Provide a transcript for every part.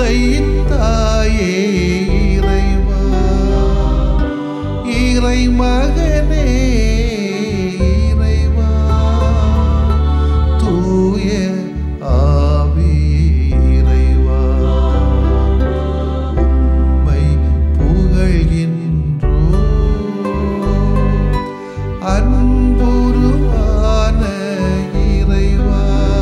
உண்மைத்தாயே இறைவா இறை மகனே இறைவா தூய ஆவியே இறைவா உம்மை புகழ்கின்றோ அன்புருவான இறைவா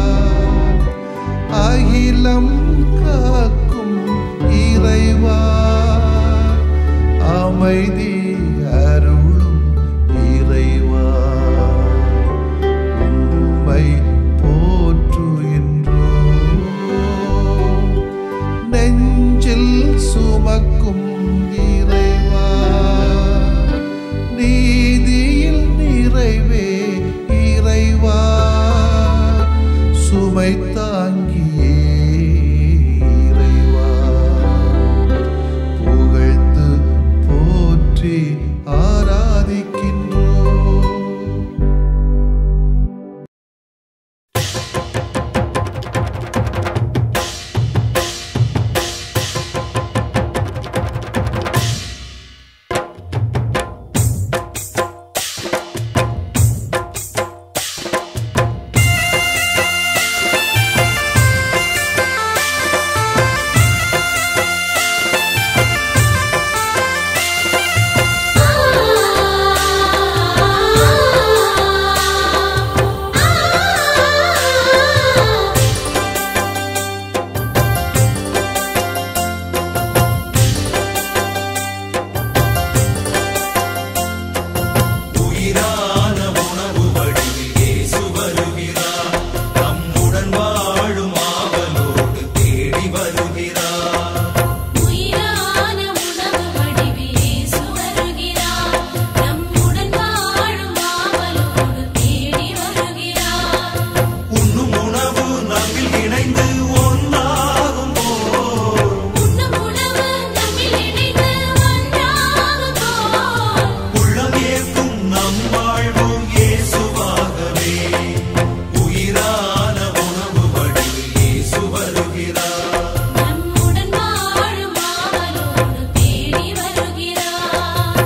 அகிலம் காக்கும் இறைவா அமைதி அருளும் இறைவா உம்மை போற்றுகின்றோ நெஞ்சில் சுமக்கும் இறைவா நீதியில் நிறைவே இறைவா சுமை தாங்கியே இறைவா புகழ்ந்து போற்றி ஆராதிக்கின்றோ உயிரான உணவு வடிவில் இயேசு வருகிறார் நம்முடன் வாழும் ஆவலோடு தேடி வருகிறார் உயிரான உணவு வடிவில் இயேசு வருகிறார் நம்முடன் வாழும் ஆவலோடு தேடி வருகிறார் உண்ணும் உணவு நம்மில் இணைந்து ஒன்றாகும் போல் உண்ணும் உணவு நம்மில் இணைந்து ஒன்றாகும் போல் உள்ளம் ஏற்கும் நம் வாழ்வு இயேசுவாகவே உயிரான உணவு வடிவில் இயேசு வருகிறார் நம்முடன் வாழும் ஆவலோடு தேடி வருகிறார்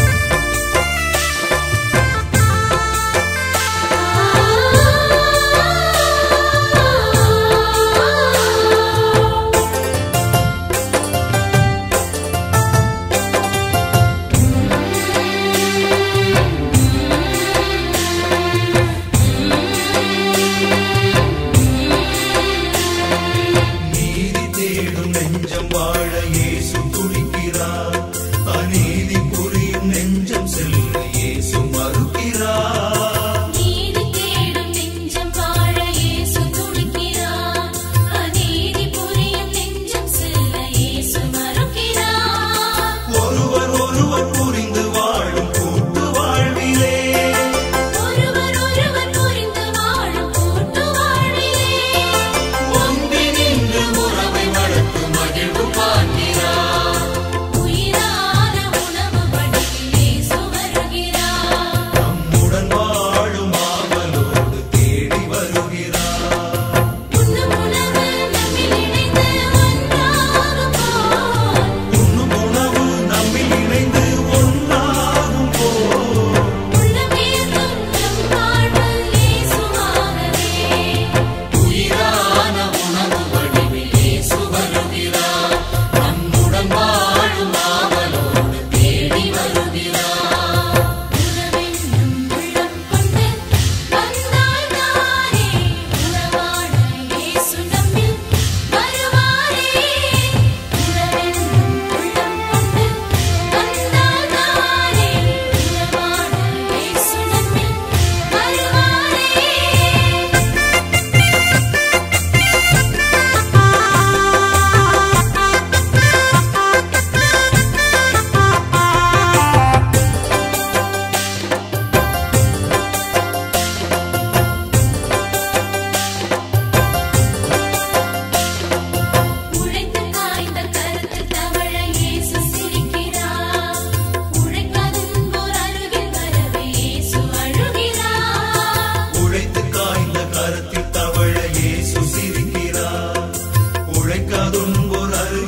நீதி தேடும் நெஞ்சம் வாழ இயேசு துடிக்கிறார் அநீதி புரியும் நெஞ்சம் செல்ல இயேசு மறுக்கிறார் நீதி தேடும் நெஞ்சம் வாழ இயேசு துடிக்கிறார் அநீதி புரியும் நெஞ்சம் செல்ல இயேசு மறுக்கிறார் ஒருவர் ஒருவர் புரிந்து வாழும் கூட்டு வாழ்விலே ஒருவர் ஒருவர் புரிந்து வாழும் கூட்டு வாழ்விலே ஒன்றி நின்று உறவை வளர்த்து மகிழ்வு காண்கிறார் உயிரான உணவு வடிவில் இயேசு வருகிறார் நம்முடன் வாழும் ஆவலோடு தேடி வருகிறார் உண்ணும் உணவு நம்மில் இணைந்து ஒன்றாகும் போல் உண்ணும் உணவு நம்மில் இணைந்து ஒன்றாகும் போல் உள்ளமேற்றும் நம் வாழ்வு இயேசுவாகவே உயிரான உணவு வடிவில் இயேசு வருகிறார் நம்முடன் வாழும் ஆவலோடு தேடி வருகிறார் உறவென்னும் உள்ளம் கொண்டு வந்தால் தானே உறவான இயேசு நம்மில் வருவாரே உறவென்னும் உள்ளம் கொண்டு வந்தால் தானே உறவான இயேசு நம்மில் வருவாரே உழைத்து காய்ந்த கருத்து தவழ இயேசு சிரிக்கிறார் உழைக்காதும் ஓர் அருகில் வரவே இயேசு அழுகிறார் உழைத்து காய்ந்த கருத்தில் தவழ இயேசு சிரிக்கிறார் உழைக்காதும் ஒரு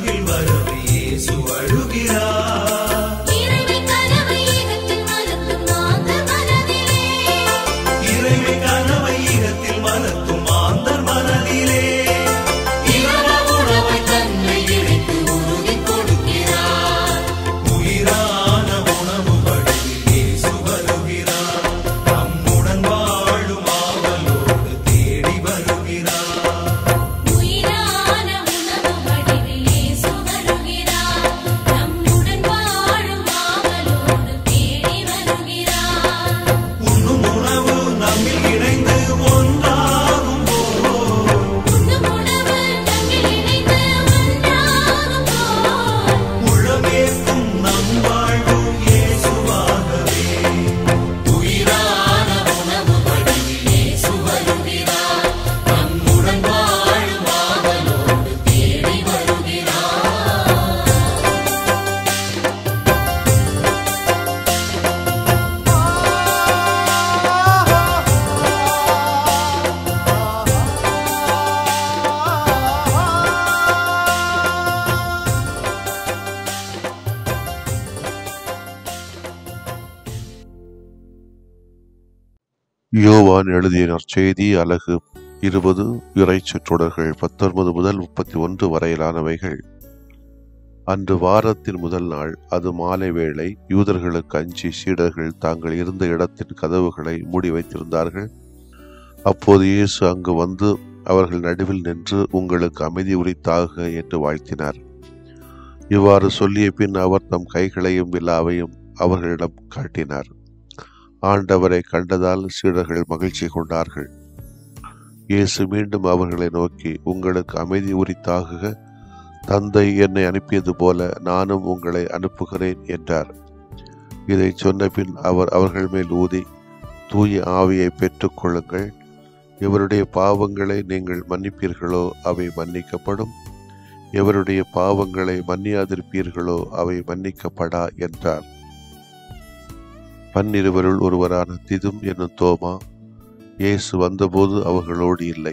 யோவான் எழுதிய நற்செய்தி அலகு இருபது இறைச்சொற்றொடர்கள் பத்தொன்பது முதல் முப்பத்தி ஒன்று வரையிலானவைகள் அன்று வாரத்தின் முதல் நாள் அது மாலை வேளை யூதர்களுக்கு அஞ்சி சீடர்கள் தாங்கள் இருந்த இடத்தின் கதவுகளை மூடி வைத்திருந்தார்கள் அப்போது இயேசு அங்கு வந்து அவர்கள் நடுவில் நின்று உங்களுக்கு அமைதி உரித்தாக என்று வாழ்த்தினார் இவ்வாறு சொல்லிய பின் அவர் தம் கைகளையும் விழாவையும் அவர்களிடம் காட்டினார் ஆண்டவரை கண்டதால் சீடர்கள் மகிழ்ச்சி கொண்டார்கள் இயேசு மீண்டும் அவர்களை நோக்கி உங்களுக்கு அமைதி உரித்தாகுக தந்தை என்னை அனுப்பியது போல நானும் உங்களை அனுப்புகிறேன் என்றார் இதை சொன்ன பின் அவர் அவர்கள் மேல் ஊதி தூய ஆவியை பெற்றுக்கொள்ளுங்கள் எவருடைய பாவங்களை நீங்கள் மன்னிப்பீர்களோ அவை மன்னிக்கப்படும் எவருடைய பாவங்களை மன்னியாதிருப்பீர்களோ அவை மன்னிக்கப்படா என்றார் பன்னிருவருள் ஒருவரான திதும் என்னும் தோமா இயேசு வந்தபோது அவர்களோடு இல்லை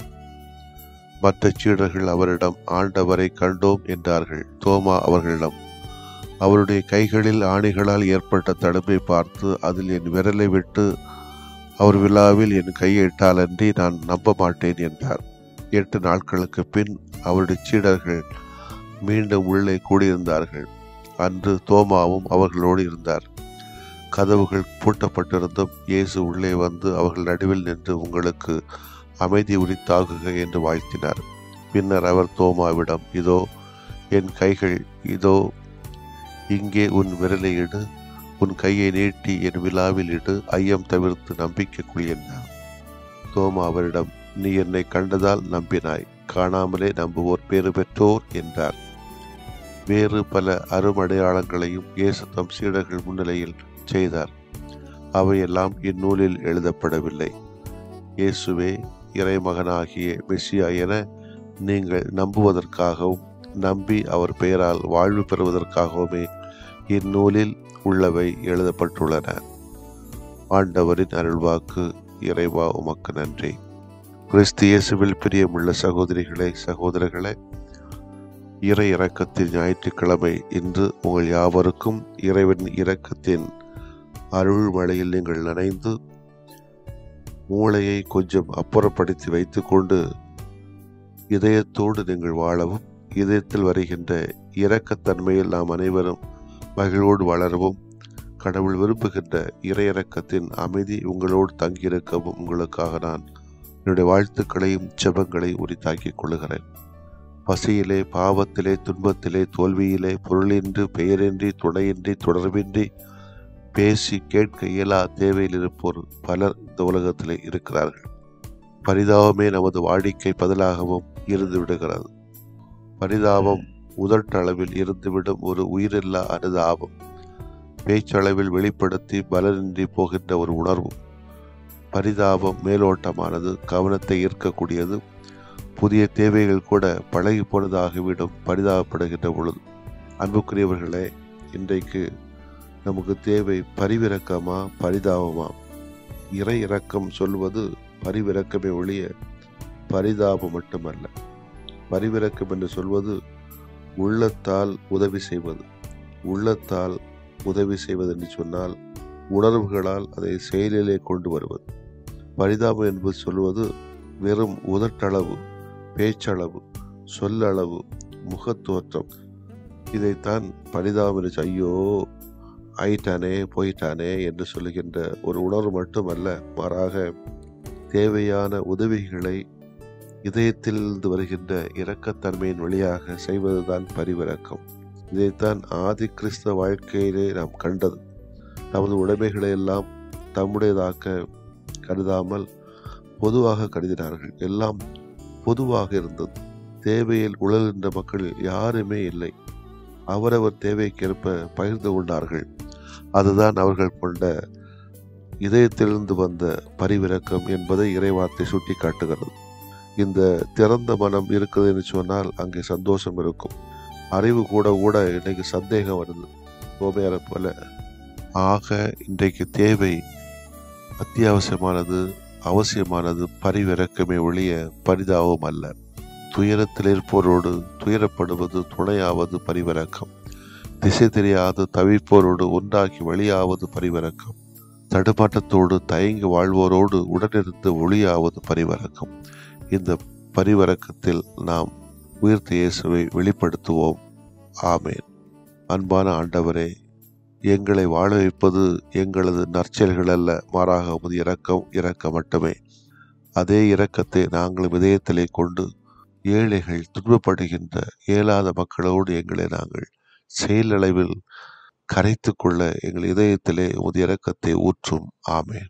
மற்ற சீடர்கள் அவரிடம் ஆண்டவரை கண்டோம் என்றார்கள் தோமா அவர்களிடம் அவருடைய கைகளில் ஆணைகளால் ஏற்பட்ட தடுப்பை பார்த்து அதில் என் விரலை விட்டு அவர் விழாவில் என் கையை இட்டாலன்றி நான் நம்ப மாட்டேன் என்றார் எட்டு நாட்களுக்கு பின் அவருடைய சீடர்கள் மீண்டும் உள்ளே கூடியிருந்தார்கள் அன்று தோமாவும் அவர்களோடு இருந்தார் கதவுகள் பூட்டப்பட்டிருந்தும் இயேசு உள்ளே வந்து அவர்கள் நடுவில் நின்று உங்களுக்கு அமைதி உரித்தாகுக என்று வாழ்த்தினார் பின்னர் அவர் தோமாவிடம் இதோ என் கைகள் இதோ இங்கே உன் விரலை இடு உன் கையை நீட்டி என் விழாவில் இடு ஐயம் தவிர்த்து நம்பிக்கைக்குள் என்றார் தோமா அவரிடம் நீ என்னை கண்டதால் நம்பினாய் காணாமலே நம்புவோர் பேறு பெற்றோர் என்றார் வேறு பல அருமடையாளங்களையும் இயேசு தம் சீடர்கள் முன்னிலையில் செய்தார் அவையெல்லாம் இந்நூலில் எழுதப்படவில்லை இயேசுவே இறைமகனாகிய மெஸ்ஸியா என நீங்கள் நம்புவதற்காகவும் நம்பி அவர் பெயரால் வாழ்வு பெறுவதற்காகவுமே இந்நூலில் உள்ளவை எழுதப்பட்டுள்ளன ஆண்டவரின் அருள்வாக்கு இறைவா உமக்கு நன்றி கிறிஸ்து இயேசுவில் பிரியமுள்ள சகோதரிகளே சகோதரர்களே இறை இரக்கத்தின் ஞாயிற்றுக்கிழமை இன்று உங்கள் யாவருக்கும் இறைவன் இரக்கத்தின் அருள் மழையில் நீங்கள் நனைந்து மூளையை கொஞ்சம் அப்புறப்படுத்தி வைத்துக்கொண்டு இதயத்தோடு நீங்கள் வாழவும் இதயத்தில் வருகின்ற இரக்கத்தன்மையில் நாம் அனைவரும் மகிழ்வோடு வளரவும் கடவுள் விரும்புகின்ற இறையிறக்கத்தின் அமைதி உங்களோடு தங்கியிருக்கவும் உங்களுக்காக நான் என்னுடைய வாழ்த்துக்களையும் ஜெபங்களை உரித்தாக்கிக் கொள்கிறேன் பசியிலே பாவத்திலே துன்பத்திலே தோல்வியிலே பொருளின்றி பெயரின்றி துணையின்றி தொடர்பின்றி பேசி கேட்க இயலா தேவையில் இருப்போர் பலர் இந்த உலகத்திலே இருக்கிறார்கள் பரிதாபமே நமது வாடிக்கை பதிலாகவும் இருந்து விடுகிறது பரிதாபம் உதட்டளவில் இருந்துவிடும் ஒரு உயிரில்லா அனுதாபம் பேச்சளவில் வெளிப்படுத்தி பலனின்றி போகின்ற ஒரு உணர்வு பரிதாபம் மேலோட்டமானது கவனத்தை ஈர்க்கக்கூடியது புதிய தேவைகள் கூட பழகி போனதாகிவிடும் பரிதாபப்படுகின்ற பொழுது அன்புக்குரியவர்களே இன்றைக்கு நமக்கு தேவை பரிவிறக்கமா பரிதாபமா இறை இரக்கம் சொல்வது பரிவிறக்கமே ஒழிய பரிதாபம் மட்டுமல்ல பரிவிறக்கம் என்று சொல்வது உள்ளத்தால் உதவி செய்வது உள்ளத்தால் உதவி செய்வது என்று சொன்னால் உணர்வுகளால் அதை செயலிலே கொண்டு வருவது பரிதாபம் என்பது சொல்வது வெறும் உதட்டளவு பேச்சளவு சொல்லளவு முகத்தோற்றம் இதைத்தான் பரிதாபம் என்று ஐயோ ஆயிட்டானே போயிட்டானே என்று சொல்லுகின்ற ஒரு உணர்வு மட்டுமல்ல மாறாக தேவையான உதவிகளை இதயத்திலிருந்து வருகின்ற இரக்கத்தன்மையின் வழியாக செய்வதுதான் பரிவிறக்கம் இதைத்தான் ஆதி கிறிஸ்தவ வாழ்க்கையிலே நாம் கண்டது நமது உடைமைகளை எல்லாம் தம்முடையதாக்க கருதாமல் பொதுவாக கருதினார்கள் எல்லாம் பொதுவாக இருந்தது தேவையில் உழல்கின்ற மக்கள் யாருமே இல்லை அவரவர் தேவைக்கேற்ப பகிர்ந்து கொண்டார்கள் அதுதான் அவர்கள் கொண்ட இதயத்திலிருந்து வந்த பரிவிறக்கம் என்பதை இறைவார்த்தை சுட்டி காட்டுகிறது இந்த திறந்த மனம் இருக்குது என்று சொன்னால் அங்கே சந்தோஷம் இருக்கும் அறிவு கூட கூட இன்னைக்கு சந்தேகம் வருது கோபையாரை போல ஆக இன்றைக்கு தேவை அத்தியாவசியமானது அவசியமானது பரிவிறக்கமே ஒழிய பரிதாபம் அல்ல துயரத்தில் இருப்போரோடு துயரப்படுவது துணையாவது பரிவிறக்கம் திசை தெரியாது தவிப்போரோடு ஒன்றாகி வழியாவது பரிவிறக்கம் தடுமாற்றத்தோடு தயங்கி வாழ்வோரோடு உடனிருந்து ஒளியாவது பரிவரக்கம் இந்த பரிவரக்கத்தில் நாம் உயிர்த்த இயேசுவை வெளிப்படுத்துவோம் ஆமேன் அன்பான ஆண்டவரே எங்களை வாழ வைப்பது எங்களது நற்செயல்கள் அல்ல மாறாக உமது இரக்கம் இரக்க மட்டுமே அதே இரக்கத்தை நாங்கள் இதயத்திலே கொண்டு ஏழைகள் துன்பப்படுகின்ற இயலாத மக்களோடு எங்களை நாங்கள் செயலளவில் கரைத்து கொள்ள எங்கள் இதயத்திலே உமது இரக்கத்தை ஊற்றும் ஆமேன்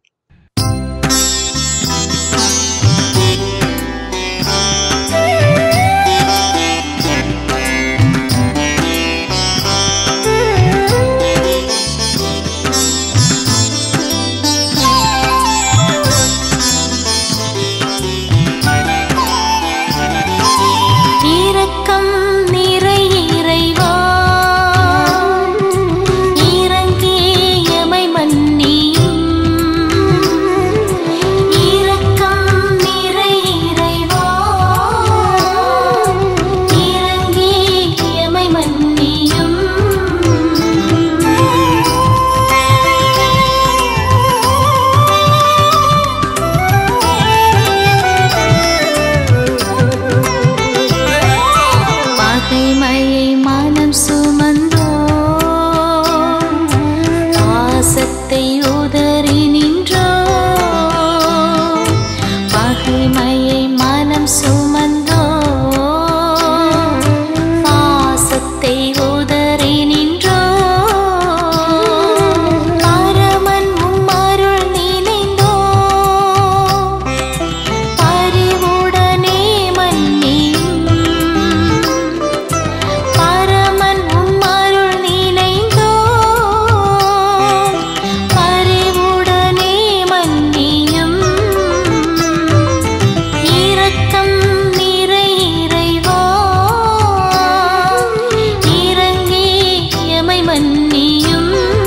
இரக்கம் நிறை இறைவா இறங்கி எமை மன்னியும் இரக்கம் நிறை இறைவா இறங்கி எமை மன்னியும் பகைமையை மனம் சுமந்தோ பாசத்தை உதறி நின்றோ பகைமையை மனம் சுமந்தோ பாசத்தை உதறி நின்றோ பரமன் உம்மருள் நினைந்தோ பரிவுடனே மன்னியும் பரமன் உம்மருள் நினைந்தோ பரிவுடனே மன்னியும் இரக்கம் நிறை இறைவா இறங்கி எமை மன்னியும்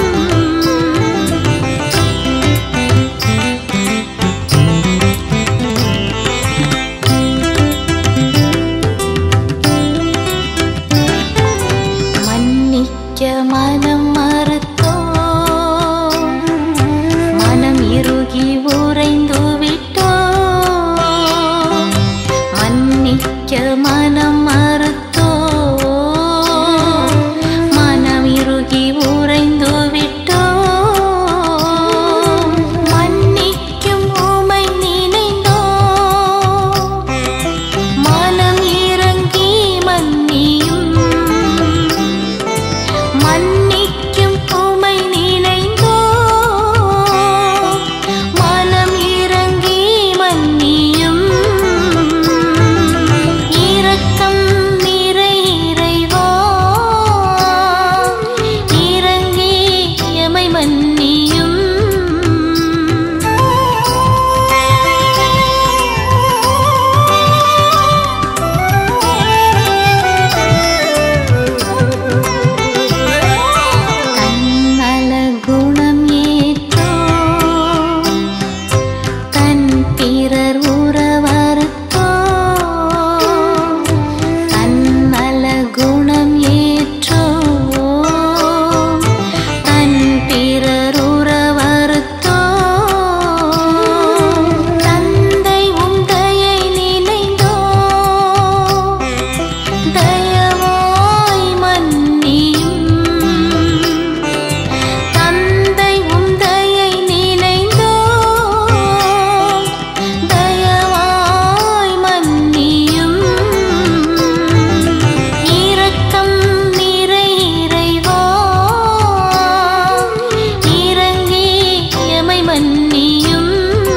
மன்னிக்க மனம் மறுத்தோ மனம் இறுகி உறைந்து விட்டோ மன்னிக்க மனம் மறுத்தோ மனம் இறுகி உறைந்து விட்டோ மன்னிக்கும் உமை நினைந்தோ மனம் இறங்கி மன்னியும் மன்னிக்கும் உமை நினைந்தோ மனம் இறங்கி மன்னியும் இரக்கம் நிறை இறைவா இறங்கி எமை மன்னியும் தன்னல குணம் ஏற்றோ தன் பிறர் உறவறுத்தோ தன்னல குணம் ஏற்றோ தன் பிறர் உறவறுத்தோ தந்தை உந்தையை நினைந்தோ தயவாய் மன்னியும் தந்தை உந்தையை நினைந்தோ தயவாய் மன்னியும் இரக்கம் நிறை இறைவா இறங்கி எமை மன்னியும்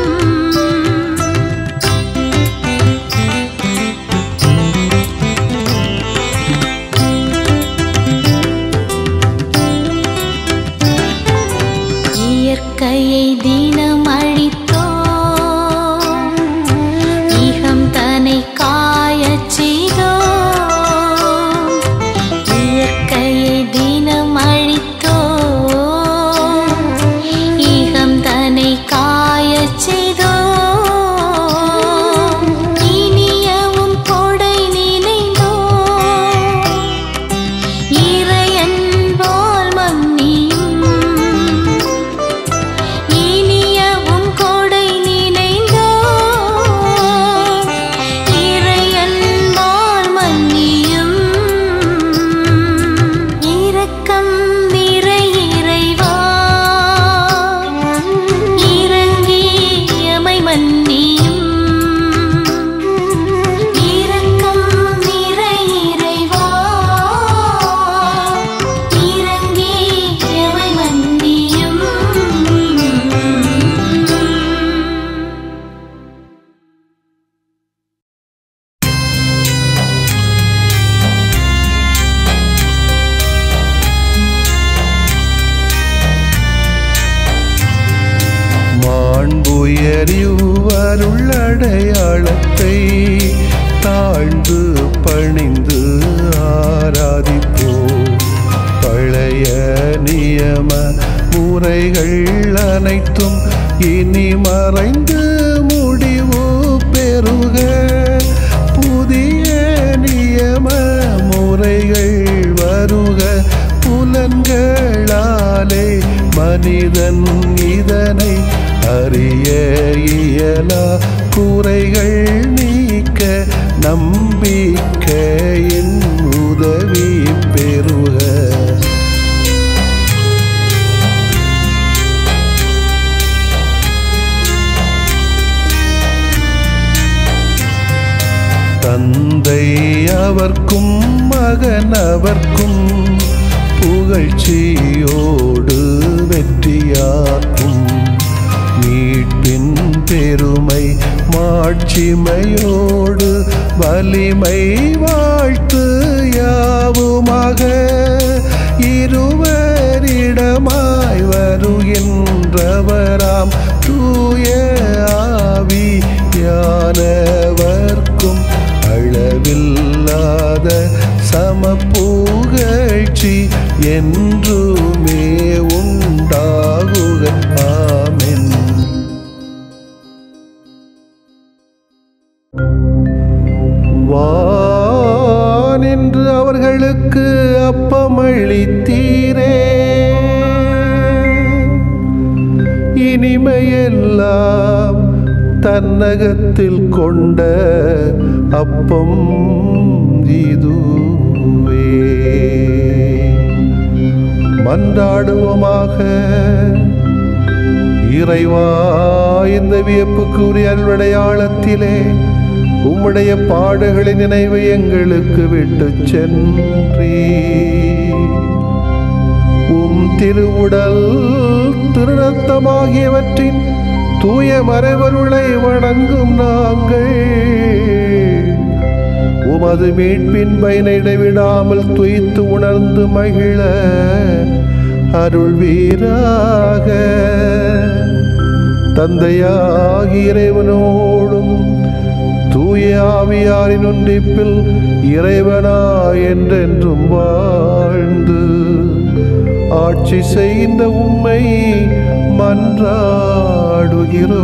இயற்கையை தினம் அழித்தோ இகம் தன்னை காயச் செய்தோ இயற்கையை தினம் அழித்தோ இகம் தன்னை காயச் செய்தோ இனியவும் கொடை நினைந்தோ இறையன்பால் மன்னியும் முறைகள் அனைத்தும் இனி மறைந்து முடிவு பெறுக புதிய நியம முறைகள் வருக புலன்களாலே மனிதன் இதனை அறிய இயலா குறைகள் நீக்க நம்பிக்கையின் உதவி பெறுக தந்தை அவர்க்கும் மகன் அவர்க்கும் புகழ்ச்சியோடு வெற்றியாக்கும் மீட்பின் பெருமை மாட்சிமையோடு வலிமை வாழ்த்து யாவுமாக இருவரிடமாய் வருகின்றவராம் தூய ஆவி யானவர்க்கும் அளவில்லாத சமப்புகழ்ச்சி என்றுமே உண்டாகுக ஆமென் வானின்று அவர்களுக்கு அப்பமளித்தீரே இனிமையெல்லாம் தன்னகத்தில் கொண்ட அப்பம் இதுவே மன்றாடுவோமாக இறைவா இந்த வியப்புக்குரிய அல்வடையாளத்திலே உம்முடைய பாடுகளின் நினைவை எங்களுக்கு விட்டு சென்றீ உம் திருவுடல் திருநத்தமாகியவற்றின் தூய மறைவருளை வணங்கும் நாங்கள் உமது மீட்பின் பயனை இடைவிடாமல் துய்த்து உணர்ந்து மகிழ அருள்வீராக தந்தையாகி இறைவனோடும் தூய ஆவியாரின் ஒன்றிப்பில் இறைவனா என்றென்றும் வாழ்ந்து ஆட்சி செய்கின்ற உம்மை மன்றாடுகிறோ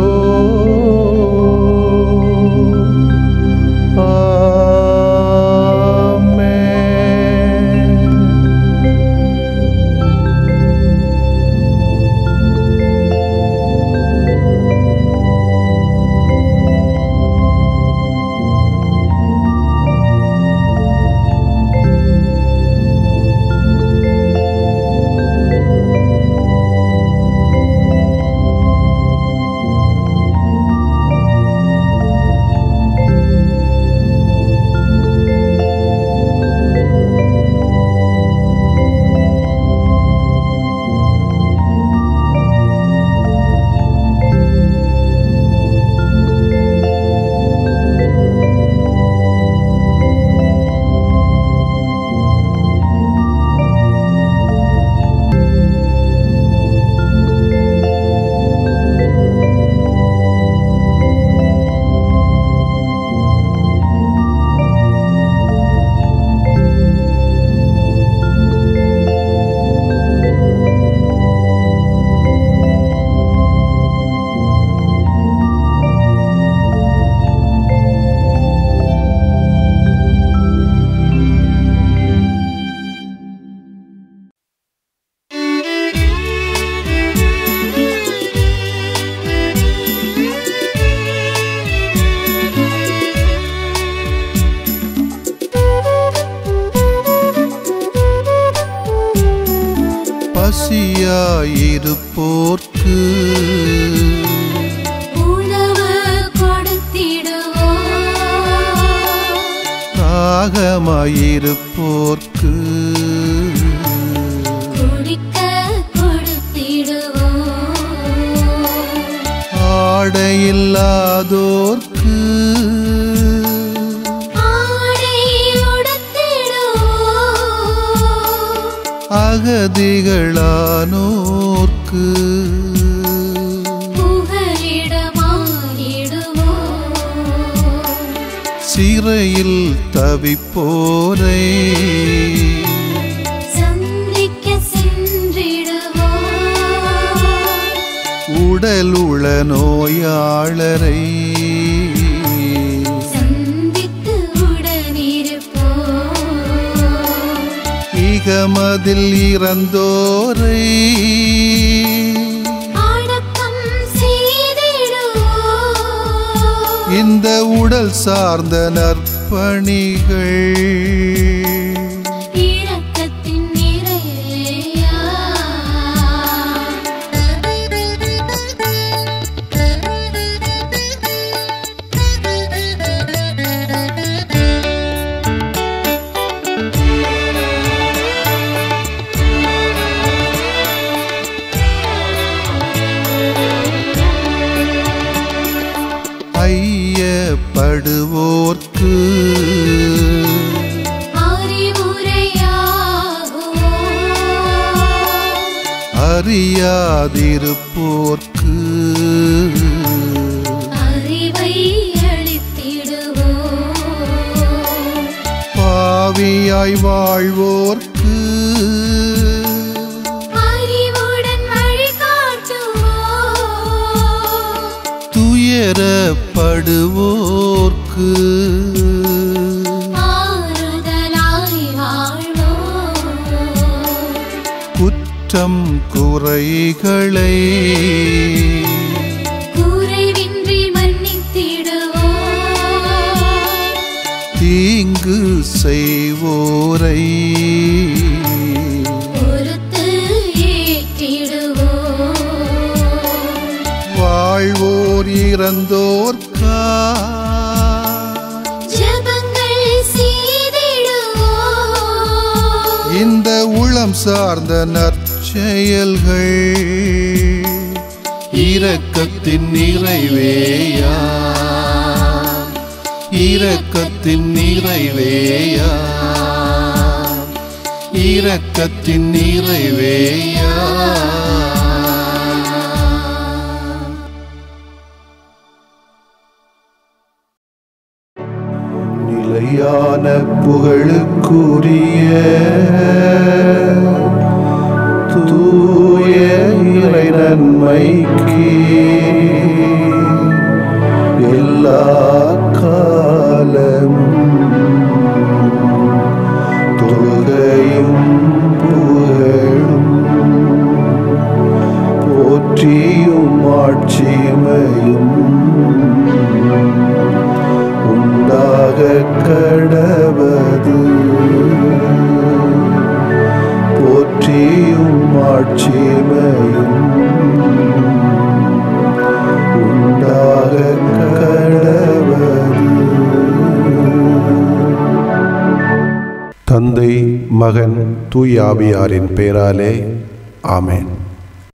பசியாயிருப்போர்க்கு உணவு கொடுத்திடுவோம் தாகமாயிருப்போர்க்கு குடிக்க கொடுத்திடுவோம் ஆடையில்லாதோர்க்கு ஆடை உடுத்திடுவோம் அகதிகளானோர்க்கு புகலிடமாயிடுவோம் சிறையில் தவிப்போரை சந்திக்க சென்றிடுவோம் நோயாளரை சந்தித்து உடனிருப்போம் இகமதில் இறந்தோரை அடக்கம் செய்திடுவோம் இந்த உடல் சார்ந்த நற்பணிகள் இரக்கத்தின் நிறையா ஐயப்படுவோர்க்கு அறிவுரையாகும் அறியாதிருப்போர்க்கு அறிவை அளித்திடுவோம் பாவியாய் வாழ்வோர்க்கு அறிவுடன் வழிகாட்டுவோம் துயரப்படுவோர்க்கு ஆறுதலாய் வாழ்வோம் குற்றம் குறைகளை குறைவின்றி மன்னித்திடுவோம் தீங்கு செய்வோரை பொறுத்து ஏற்றிடுவோம் வாழ்வோர் இறந்தோர்க்கா ஜெபங்கள் செய்திடுவோம் இந்த உளம் சார்ந்த நற்செயல்கள் இரக்கத்தின் நிறைவேயா இரக்கத்தின் நிறைவேயா இரக்கத்தின் நிறைவேயா நிலையான புகழுக்குரிய தூய இறை நன்மைக்கு எல்லா காலம் தொழுகையும் புகழும் போற்றியும் ஆட்சிமையும் உண்டாக கடவது போற்றியும் ஆட்சிமையும் உண்டாக கடவது தந்தை மகன் தூயாவியாரின் பெயராலே ஆமென்